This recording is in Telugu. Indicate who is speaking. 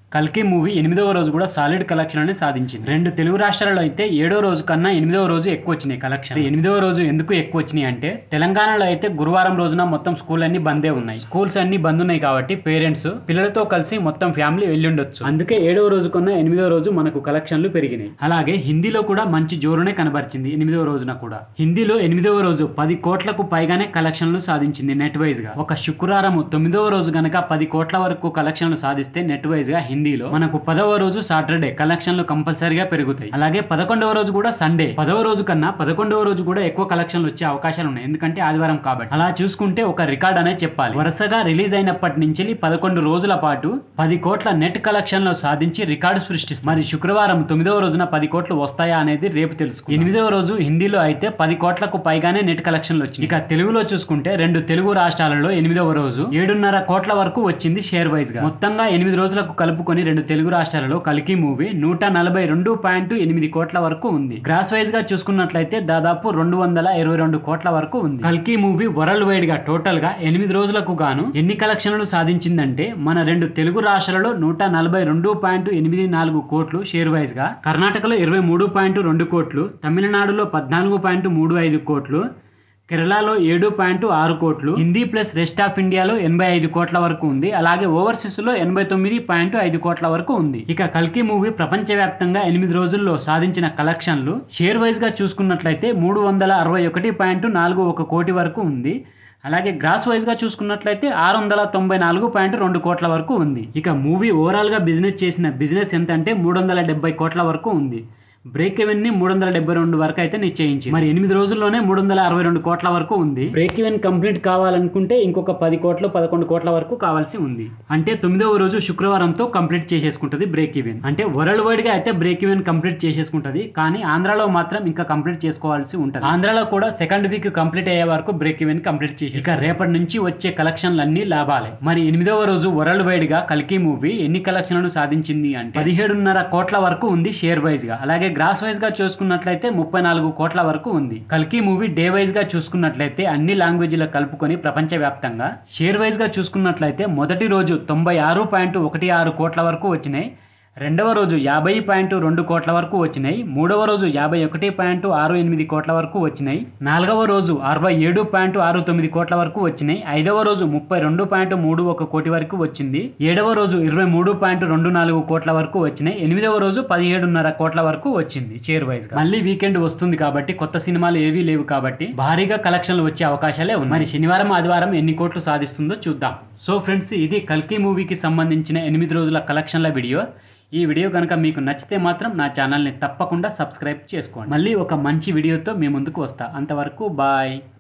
Speaker 1: కల్కి మూవీ ఎనిమిదవ రోజు కూడా సాలిడ్ కలెక్షన్ అనేది సాధించింది రెండు తెలుగు రాష్ట్రాల్లో అయితే ఏడో రోజు కన్నా ఎనిమిదవ రోజు ఎక్కువ వచ్చినాయి కలెక్షన్ ఎనిమిదవ రోజు ఎందుకు ఎక్కువ వచ్చినాయి అంటే తెలంగాణలో అయితే గురువారం రోజున మొత్తం స్కూల్ అన్ని బందే ఉన్నాయి స్కూల్స్ అన్ని బంద్ ఉన్నాయి కాబట్టి పేరెంట్స్ పిల్లలతో కలిసి మొత్తం ఫ్యామిలీ వెళ్ళి ఉండొచ్చు అందుకే ఏడవ రోజు కన్నా ఎనిమిదవ రోజు మనకు కలెక్షన్లు పెరిగినాయి అలాగే హిందీలో కూడా మంచి జోరునే కనబరిచింది ఎనిమిదవ రోజున కూడా హిందీలో ఎనిమిదవ రోజు పది కోట్లకు పైగానే కలెక్షన్లు సాధించింది నెట్ వైజ్ గా ఒక శుక్రవారం తొమ్మిదవ రోజు గనక పది కోట్ల వరకు కలెక్షన్లు సాధిస్తే నెట్ వైజ్ గా హిందీలో మనకు పదవ రోజు సాటర్డే కలెక్షన్లు కంపల్సరీగా పెరుగుతాయి అలాగే పదకొండవ రోజు కూడా సండే పదవ రోజు కన్నా పదకొండవ రోజు కూడా ఎక్కువ కలెక్షన్లు వచ్చే అవకాశాలు ఉన్నాయి ఎందుకంటే ఆదివారం కాబట్టి అలా చూసుకుంటే ఒక రికార్డ్ అనే చెప్పాలి వరుసగా రిలీజ్ అయినప్పటి నుంచి పదకొండు రోజుల పాటు పది కోట్ల నెట్ కలెక్షన్లు సాధించి రికార్డు సృష్టిస్తుంది మరి శుక్రవారం తొమ్మిదవ రోజున పది కోట్లు వస్తాయా అనేది రేపు తెలుసు ఎనిమిదవ రోజు హిందీలో అయితే పది కోట్లకు పైగానే నెట్ కలెక్షన్లు వచ్చింది ఇక తెలుగులో చూసుకుంటే రెండు తెలుగు రాష్ట్రాలలో ఎనిమిదవ రోజు ఏడున్నర కోట్ల వరకు వచ్చింది షేర్ వైజ్ గా మొత్తంగా ఎనిమిది రోజులకు కలుపుకొని రెండు తెలుగు రాష్ట్రాలలో కల్కి మూవీ నూట నలభై రెండు పాయింట్ ఎనిమిది కోట్ల వరకు ఉంది గ్రాస్ వైజ్ గా చూసుకున్నట్లయితే దాదాపు రెండు వందల ఇరవై రెండు కోట్ల వరకు ఉంది కల్కి మూవీ వరల్డ్ వైడ్ గా టోటల్ గా ఎనిమిది రోజులకు గాను ఎన్ని కలెక్షన్లు సాధించిందంటే మన రెండు తెలుగు రాష్ట్రాలలో నూట నలభై రెండు పాయింట్ ఎనిమిది నాలుగు కోట్లు షేర్ వైజ్ గా కర్ణాటకలో ఇరవై మూడు పాయింట్ రెండు కోట్లు తమిళనాడులో పద్నాలుగు పాయింట్ మూడు ఐదు కోట్లు కేరళలో ఏడు పాయింట్ ఆరు కోట్లు హిందీ ప్లస్ రెస్ట్ ఆఫ్ ఇండియాలో ఎనభై ఐదు కోట్ల వరకు ఉంది అలాగే ఓవర్సీస్ లో ఎనభై తొమ్మిది పాయింట్ ఐదు కోట్ల వరకు ఉంది ఇక కల్కి మూవీ ప్రపంచవ్యాప్తంగా ఎనిమిది రోజుల్లో సాధించిన కలెక్షన్లు షేర్ వైజ్ గా చూసుకున్నట్లయితే మూడు వందల అరవై ఒకటి పాయింట్ నాలుగు ఒక కోటి వరకు ఉంది అలాగే గ్రాస్ వైజ్ గా చూసుకున్నట్లయితే ఆరు వందల తొంభై నాలుగు పాయింట్ రెండు కోట్ల వరకు ఉంది ఇక మూవీ ఓవరాల్ గా బిజినెస్ చేసిన బిజినెస్ ఎంత అంటే మూడు వందల డెబ్బై కోట్ల వరకు ఉంది బ్రేక్ ఈవెన్ ని మూడు వందల డెబ్బై రెండు వరకు అయితే నిశ్చయించి మరి ఎనిమిది రోజుల్లోనే మూడు వందల అరవై రెండు కోట్ల వరకు ఉంది బ్రేక్ ఈవెన్ కంప్లీట్ కావాలనుకుంటే ఇంకొక పది కోట్లు పదకొండు కోట్ల వరకు కావాల్సి ఉంది అంటే తొమ్మిదవ రోజు శుక్రవారంతో కంప్లీట్ చేసేసుకుంటది బ్రేక్ ఈవెన్ అంటే వరల్డ్ వైడ్ గా అయితే బ్రేక్ ఈవెన్ కంప్లీట్ చేసేసుకుంటది కానీ ఆంధ్రాలో మాత్రం ఇంకా కంప్లీట్ చేసుకోవాల్సి ఉంటుంది ఆంధ్రాలో కూడా సెకండ్ వీక్ కంప్లీట్ అయ్యే వరకు బ్రేక్ ఈవెన్ కంప్లీట్ చేసి ఇక రేపటి నుంచి వచ్చే కలెక్షన్లు అన్ని లాభాలే మరి ఎనిమిదవ రోజు వరల్డ్ వైడ్ గా కల్కి మూవీ ఎన్ని కలెక్షన్లను సాధించింది అంటే పదిహేడున్నర కోట్ల వరకు ఉంది షేర్ వైజ్ గా అలాగే గ్రాస్ వైజ్ గా చూసుకున్నట్లయితే ముప్పై నాలుగు కోట్ల వరకు ఉంది కల్కి మూవీ డే వైజ్ గా చూసుకున్నట్లయితే అన్ని లాంగ్వేజ్ల కలుపుకొని ప్రపంచవ్యాప్తంగా షేర్ వైజ్ గా చూసుకున్నట్లయితే మొదటి రోజు తొంభై ఆరు పాయింట్ ఒకటి ఆరు కోట్ల వరకు వచ్చినాయి రెండవ రోజు యాభై పాయింట్ రెండు కోట్ల వరకు వచ్చినాయి మూడవ రోజు యాభై ఒకటి పాయింట్ ఆరు ఎనిమిది కోట్ల వరకు వచ్చినాయి నాలుగవ రోజు అరవై ఏడు పాయింట్ ఆరు తొమ్మిది కోట్ల వరకు వచ్చినాయి ఐదవ రోజు ముప్పై రెండు పాయింట్ మూడు ఒక కోటి వరకు వచ్చింది ఏడవ రోజు ఇరవై మూడు పాయింట్ రెండు నాలుగు కోట్ల వరకు వచ్చినాయి ఎనిమిదవ రోజు పదిహేడున్నర కోట్ల వరకు వచ్చింది షేర్ వైజ్ గా మళ్ళీ వీకెండ్ వస్తుంది కాబట్టి కొత్త సినిమాలు ఏవీ లేవు కాబట్టి భారీగా కలెక్షన్లు వచ్చే అవకాశాలే ఉన్నాయి మరి శనివారం ఆదివారం ఎన్ని కోట్లు సాధిస్తుందో చూద్దాం సో ఫ్రెండ్స్ ఇది కల్కి మూవీకి సంబంధించిన ఎనిమిది రోజుల కలెక్షన్ల వీడియో ఈ వీడియో కనుక మీకు నచ్చితే మాత్రం నా ఛానల్ని తప్పకుండా సబ్స్క్రైబ్ చేసుకోండి మళ్ళీ ఒక మంచి వీడియోతో మీ ముందుకు వస్తా అంతవరకు బాయ్